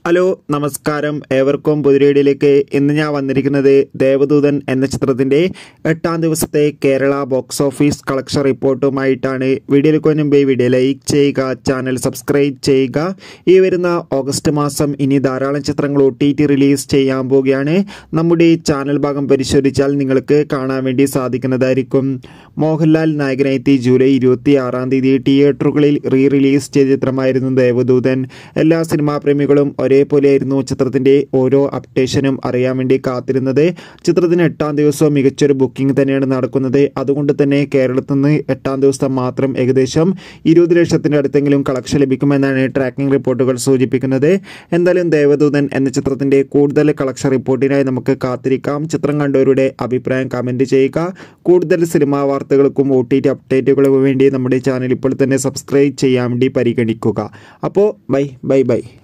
hello നമസ്കാരം ഏവർക്കും പുതിരേടിയിലേക്ക് ഇന്ന് ഞാൻ വന്നിരിക്കുന്നത് ദേവദൂതൻ എന്ന ചിത്രത്തിന്റെ എട്ടാം ദിവസത്തെ കേരള ബോക്സ് ഓഫീസ് കളക്ഷൻ റിപ്പോർട്ടുമായിട്ടാണ് വീഡിയോയിലേക്ക് മുൻപ് ഈ വീഡിയോ ലൈക്ക് ചെയ്യുക ചാനൽ സബ്സ്ക്രൈബ് ചെയ്യുക ഈ വരുന്ന ഓഗസ്റ്റ് മാസം ഇനി ധാരാളം ചിത്രങ്ങൾ ഒ ടി ടി റിലീസ് ചെയ്യാൻ പോവുകയാണ് നമ്മുടെ ഈ ചാനൽ ഭാഗം പരിശോധിച്ചാൽ നിങ്ങൾക്ക് കാണാൻ വേണ്ടി സാധിക്കുന്നതായിരിക്കും മോഹൻലാൽ നായകനെത്തി ജൂലൈ ഇരുപത്തി ആറാം തീയതി തിയേറ്ററുകളിൽ റീ റിലീസ് ചെയ്ത ചിത്രമായിരുന്നു ദേവദൂതൻ എല്ലാ സിനിമാ പ്രേമികളും ഒരേപോലെയായിരുന്നു ചിത്രത്തിന്റെ ഓരോ അപ്ഡേഷനും അറിയാൻ വേണ്ടി കാത്തിരുന്നത് ചിത്രത്തിന് എട്ടാം ദിവസവും മികച്ചൊരു ബുക്കിംഗ് തന്നെയാണ് നടക്കുന്നത് അതുകൊണ്ട് തന്നെ കേരളത്തിൽ നിന്ന് എട്ടാം ദിവസം മാത്രം ഏകദേശം ഇരുപത് ലക്ഷത്തിന്റെ അടുത്തെങ്കിലും കളക്ഷൻ ലഭിക്കുമെന്നാണ് ട്രാക്കിംഗ് റിപ്പോർട്ടുകൾ സൂചിപ്പിക്കുന്നത് എന്തായാലും ദേവദൂതൻ എന്ന ചിത്രത്തിന്റെ കൂടുതൽ കളക്ഷൻ റിപ്പോർട്ടിനായി നമുക്ക് കാത്തിരിക്കാം ചിത്രം കണ്ടവരുടെ അഭിപ്രായം കമന്റ് ചെയ്യുക കൂടുതൽ സിനിമാ വാർത്തകൾക്കും ഒ ടി ടി അപ്ഡേറ്റുകൾക്കും വേണ്ടി നമ്മുടെ ചാനൽ ഇപ്പോൾ തന്നെ സബ്സ്ക്രൈബ് ചെയ്യാൻ വേണ്ടി പരിഗണിക്കുക അപ്പോൾ ബൈ ബൈ ബൈ